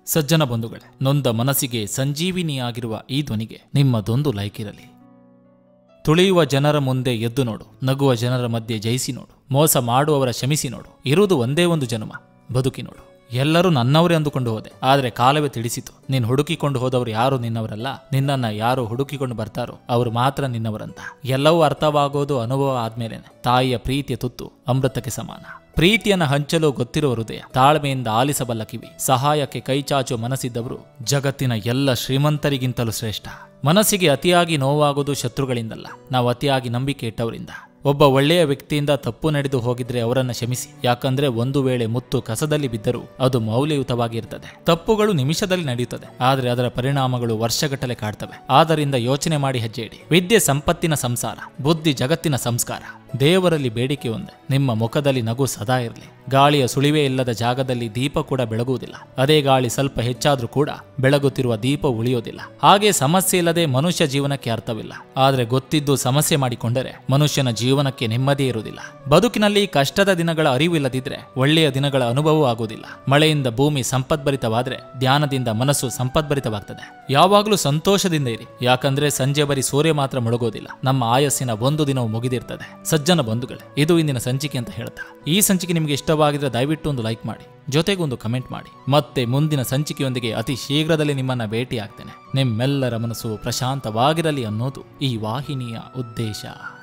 ಸಜ್ಜನ ಬಂಧುಗಳೇ ನೊಂದ ಮನಸ್ಸಿಗೆ ಸಂಜೀವಿನಿಯಾಗಿರುವ ಈ ಧ್ವನಿಗೆ ನಿಮ್ಮದೊಂದು ಲೈಕ್ ಇರಲಿ ತುಳಿಯುವ ಜನರ ಮುಂದೆ ಎದ್ದು ನೋಡು ನಗುವ ಜನರ ಮಧ್ಯೆ ಜಯಿಸಿ ನೋಡು ಮೋಸ ಮಾಡುವವರ ಕ್ಷಮಿಸಿ ನೋಡು ಇರುವುದು ಒಂದೇ ಒಂದು ಜನ್ಮ ಬದುಕಿ ನೋಡು ಎಲ್ಲರೂ ನನ್ನವರೇ ಅಂದುಕೊಂಡು ಹೋದೆ ಆದರೆ ಕಾಲವೇ ತಿಳಿಸಿತು ನೀನು ಹುಡುಕಿಕೊಂಡು ಹೋದವರು ಯಾರು ನಿನ್ನವರಲ್ಲ ನಿನ್ನನ್ನ ಯಾರು ಹುಡುಕಿಕೊಂಡು ಬರ್ತಾರೋ ಅವರು ಮಾತ್ರ ನಿನ್ನವರಂತ ಎಲ್ಲವೂ ಅರ್ಥವಾಗೋದು ಅನುಭವ ಆದ್ಮೇಲೆನೆ ತಾಯಿಯ ಪ್ರೀತಿಯ ತುತ್ತು ಅಮೃತಕ್ಕೆ ಸಮಾನ ಪ್ರೀತಿಯನ್ನ ಹಂಚಲು ಗೊತ್ತಿರುವ ಹೃದಯ ತಾಳ್ಮೆಯಿಂದ ಆಲಿಸಬಲ್ಲ ಕಿವಿ ಸಹಾಯಕ್ಕೆ ಕೈಚಾಚುವ ಮನಸ್ಸಿದ್ದವರು ಜಗತ್ತಿನ ಎಲ್ಲ ಶ್ರೀಮಂತರಿಗಿಂತಲೂ ಶ್ರೇಷ್ಠ ಮನಸ್ಸಿಗೆ ಅತಿಯಾಗಿ ನೋವಾಗೋದು ಶತ್ರುಗಳಿಂದಲ್ಲ ನಾವು ಅತಿಯಾಗಿ ನಂಬಿಕೆ ಇಟ್ಟವರಿಂದ ಒಬ್ಬ ಒಳ್ಳೆಯ ವ್ಯಕ್ತಿಯಿಂದ ತಪ್ಪು ನಡೆದು ಹೋಗಿದ್ರೆ ಅವರನ್ನ ಕ್ಷಮಿಸಿ ಯಾಕಂದ್ರೆ ಒಂದು ವೇಳೆ ಮುತ್ತು ಕಸದಲ್ಲಿ ಬಿದ್ದರೂ ಅದು ಮೌಲ್ಯಯುತವಾಗಿರ್ತದೆ ತಪ್ಪುಗಳು ನಿಮಿಷದಲ್ಲಿ ನಡೆಯುತ್ತದೆ ಆದರೆ ಅದರ ಪರಿಣಾಮಗಳು ವರ್ಷಗಟ್ಟಲೆ ಕಾಡ್ತವೆ ಆದ್ದರಿಂದ ಯೋಚನೆ ಮಾಡಿ ಹೆಜ್ಜೆ ಇಡಿ ವಿದ್ಯೆ ಸಂಪತ್ತಿನ ಸಂಸಾರ ಬುದ್ಧಿ ಜಗತ್ತಿನ ಸಂಸ್ಕಾರ ದೇವರಲ್ಲಿ ಬೇಡಿಕೆ ಒಂದೇ ನಿಮ್ಮ ಮುಖದಲ್ಲಿ ನಗು ಸದಾ ಇರಲಿ ಗಾಳಿಯ ಸುಳಿವೇ ಇಲ್ಲದ ಜಾಗದಲ್ಲಿ ದೀಪ ಕೂಡ ಬೆಳಗುವುದಿಲ್ಲ ಅದೇ ಗಾಳಿ ಸ್ವಲ್ಪ ಹೆಚ್ಚಾದ್ರೂ ಕೂಡ ಬೆಳಗುತ್ತಿರುವ ದೀಪ ಉಳಿಯೋದಿಲ್ಲ ಹಾಗೆ ಸಮಸ್ಯೆ ಇಲ್ಲದೆ ಮನುಷ್ಯ ಜೀವನಕ್ಕೆ ಅರ್ಥವಿಲ್ಲ ಆದರೆ ಗೊತ್ತಿದ್ದು ಸಮಸ್ಯೆ ಮಾಡಿಕೊಂಡರೆ ಮನುಷ್ಯನ ಜೀವನಕ್ಕೆ ನೆಮ್ಮದಿ ಇರುವುದಿಲ್ಲ ಬದುಕಿನಲ್ಲಿ ಕಷ್ಟದ ದಿನಗಳ ಅರಿವಿಲ್ಲದಿದ್ರೆ ಒಳ್ಳೆಯ ದಿನಗಳ ಅನುಭವ ಆಗುವುದಿಲ್ಲ ಮಳೆಯಿಂದ ಭೂಮಿ ಸಂಪದ್ಭರಿತವಾದ್ರೆ ಧ್ಯಾನದಿಂದ ಮನಸ್ಸು ಸಂಪದ್ಭರಿತವಾಗ್ತದೆ ಯಾವಾಗಲೂ ಸಂತೋಷದಿಂದ ಇರಿ ಯಾಕಂದ್ರೆ ಸಂಜೆ ಬರೀ ಸೂರ್ಯ ಮಾತ್ರ ಮುಳುಗೋದಿಲ್ಲ ನಮ್ಮ ಆಯಸ್ಸಿನ ಒಂದು ದಿನವು ಮುಗಿದಿರ್ತದೆ ಸಜ್ಜನ ಬಂಧುಗಳೇ ಇದು ಇಂದಿನ ಸಂಚಿಕೆ ಅಂತ ಹೇಳ್ತಾ ಈ ಸಂಚಿಕೆ ನಿಮಗೆ ಇಷ್ಟವಾಗಿದ್ರೆ ದಯವಿಟ್ಟು ಒಂದು ಲೈಕ್ ಮಾಡಿ ಜೊತೆಗೊಂದು ಕಮೆಂಟ್ ಮಾಡಿ ಮತ್ತೆ ಮುಂದಿನ ಸಂಚಿಕೆಯೊಂದಿಗೆ ಅತಿ ಶೀಘ್ರದಲ್ಲಿ ನಿಮ್ಮನ್ನ ಭೇಟಿ ಆಗ್ತೇನೆ ನಿಮ್ಮೆಲ್ಲರ ಮನಸ್ಸು ಪ್ರಶಾಂತವಾಗಿರಲಿ ಅನ್ನೋದು ಈ ವಾಹಿನಿಯ ಉದ್ದೇಶ